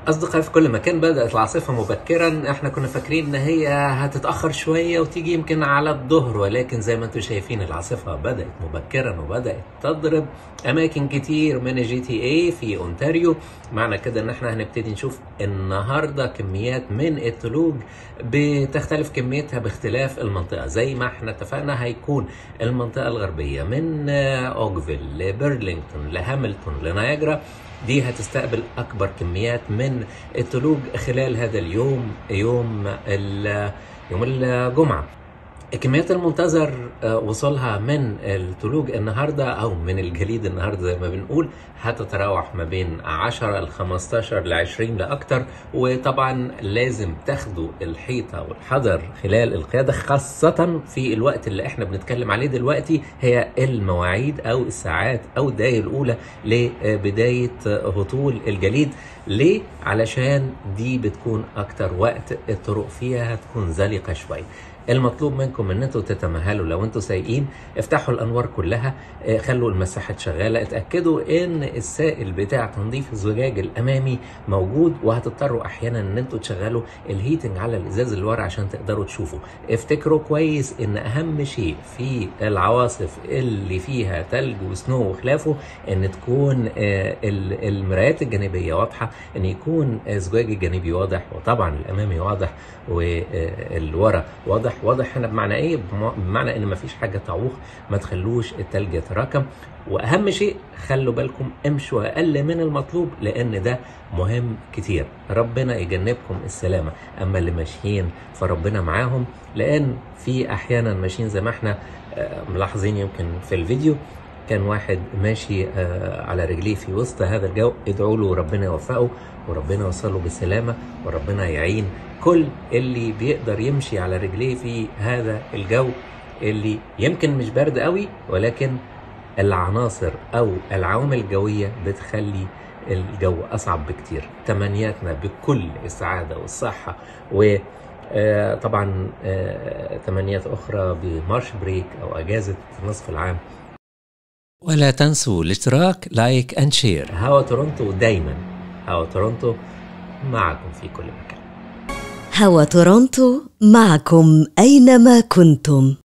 أصدقائي في كل مكان بدأت العاصفة مبكرا احنا كنا فاكرين ان هي هتتأخر شوية وتيجي يمكن على الظهر ولكن زي ما انتم شايفين العاصفة بدأت مبكرا وبدأت تضرب أماكن كتير من الجي تي اي في أونتاريو معنى كده ان احنا هنبتدي نشوف النهاردة كميات من التلوج بتختلف كميتها باختلاف المنطقة زي ما احنا اتفقنا هيكون المنطقة الغربية من اوجفيل لبرلينغتون لهاملتون لنياجرا دي هتستقبل اكبر كميات من التلوج خلال هذا اليوم يوم يوم الجمعه الكميات المنتظر وصولها من التلوج النهارده او من الجليد النهارده زي ما بنقول هتتراوح ما بين 10 ل 15 ل 20 لاكتر وطبعا لازم تاخدوا الحيطه والحذر خلال القياده خاصه في الوقت اللي احنا بنتكلم عليه دلوقتي هي المواعيد او الساعات او الدقائق الاولى لبدايه هطول الجليد ليه؟ علشان دي بتكون اكتر وقت الطرق فيها هتكون زلقه شويه المطلوب منكم ان انتوا تتمهلوا لو انتوا سايقين افتحوا الانوار كلها خلوا المساحات شغاله اتاكدوا ان السائل بتاع تنظيف الزجاج الامامي موجود وهتضطروا احيانا ان انتوا تشغلوا الهيتنج على الازاز اللي ورا عشان تقدروا تشوفوا افتكروا كويس ان اهم شيء في العواصف اللي فيها تلج وسنو وخلافه ان تكون المرايات الجانبيه واضحه ان يكون الزجاج الجانبي واضح وطبعا الامامي واضح والورا واضح واضح هنا بمعنى ايه بمعنى ان مفيش حاجه تعوق ما تخلوش التلج يتراكم واهم شيء خلوا بالكم امشوا اقل من المطلوب لان ده مهم كتير ربنا يجنبكم السلامه اما اللي ماشيين فربنا معاهم لان في احيانا ماشيين زي ما احنا ملاحظين يمكن في الفيديو كان واحد ماشي على رجليه في وسط هذا الجو ادعوا له ربنا يوفقه وربنا يوصله بالسلامه وربنا يعين كل اللي بيقدر يمشي على رجليه في هذا الجو اللي يمكن مش برد قوي ولكن العناصر او العوامل الجويه بتخلي الجو اصعب بكتير تمنياتنا بكل السعاده والصحه و طبعا تمنيات اخرى بمارش بريك او اجازه نصف العام ولا تنسوا الاشتراك لايك اند شير هوا تورونتو دايما هوا تورونتو معكم في كل مكان هوا تورونتو معكم أينما كنتم